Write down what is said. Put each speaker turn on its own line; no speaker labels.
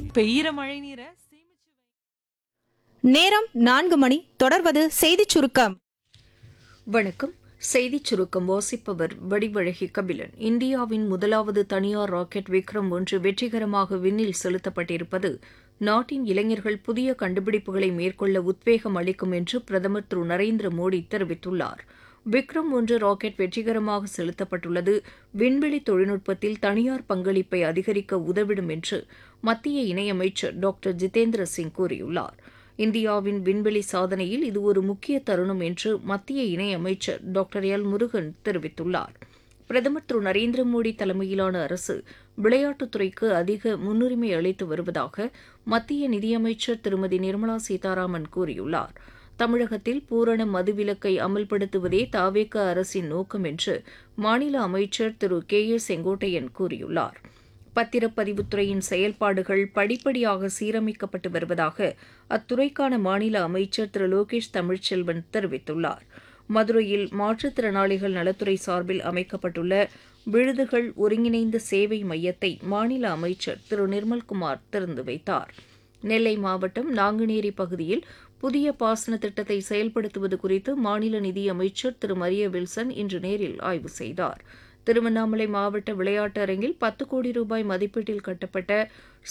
பெய்யற மழை நீரை சேமிச்சு
நேரம் நான்கு மணி தொடர்வது செய்திச் சுருக்கம்
வணக்கம் செய்திச் சுருக்கம் வாசிப்பவர் வடிவழகி கபிலன் இந்தியாவின் முதலாவது தனியார் ராக்கெட் விக்ரம் ஒன்று வெற்றிகரமாக விண்ணில் செலுத்தப்பட்டிருப்பது நாட்டின் இளைஞர்கள் புதிய கண்டுபிடிப்புகளை மேற்கொள்ள உத்வேகம் அளிக்கும் என்று பிரதமர் திரு நரேந்திர மோடி தெரிவித்துள்ளார் விக்ரம் ஒன்று ராக்கெட் வெற்றிகரமாக செலுத்தப்பட்டுள்ளது விண்வெளி தொழில்நுட்பத்தில் தனியார் பங்களிப்பை அதிகரிக்க உதவிடும் என்று மத்திய இணையமைச்சர் டாக்டர் ஜிதேந்திர சிங் கூறியுள்ளார் இந்தியாவின் விண்வெளி சாதனையில் இது ஒரு முக்கிய தருணம் என்று மத்திய இணையமைச்சர் டாக்டர் எல் முருகன் தெரிவித்துள்ளார் பிரதமர் திரு நரேந்திர மோடி தலைமையிலான அரசு விளையாட்டுத்துறைக்கு அதிக முன்னுரிமை அளித்து வருவதாக மத்திய நிதியமைச்சர் திருமதி நிர்மலா சீதாராமன் கூறியுள்ளார் தமிழகத்தில் பூரண மதுவிலக்கை அமல்படுத்துவதே தாவேக அரசின் நோக்கம் என்று மாநில அமைச்சர் திரு கே ஏ செங்கோட்டையன் கூறியுள்ளார் பத்திரப்பதிவுத்துறையின் செயல்பாடுகள் படிப்படியாக சீரமைக்கப்பட்டு வருவதாக அத்துறைக்கான மாநில அமைச்சர் திரு லோகேஷ் தமிழ்ச்செல்வன் தெரிவித்துள்ளார் மதுரையில் மாற்றுத்திறனாளிகள் நலத்துறை சார்பில் அமைக்கப்பட்டுள்ள விழுதுகள் ஒருங்கிணைந்த சேவை மையத்தை மாநில அமைச்சர் திரு நிர்மல்குமார் திறந்து வைத்தார் நெல்லை மாவட்டம் நாங்குநேரி பகுதியில் புதிய பாசன திட்டத்தை செயல்படுத்துவது குறித்து மாநில நிதியமைச்சர் திரு மரிய வில்சன் இன்று நேரில் ஆய்வு செய்தார் திருவண்ணாமலை மாவட்ட விளையாட்டு அரங்கில் பத்து கோடி ரூபாய் மதிப்பீட்டில் கட்டப்பட்ட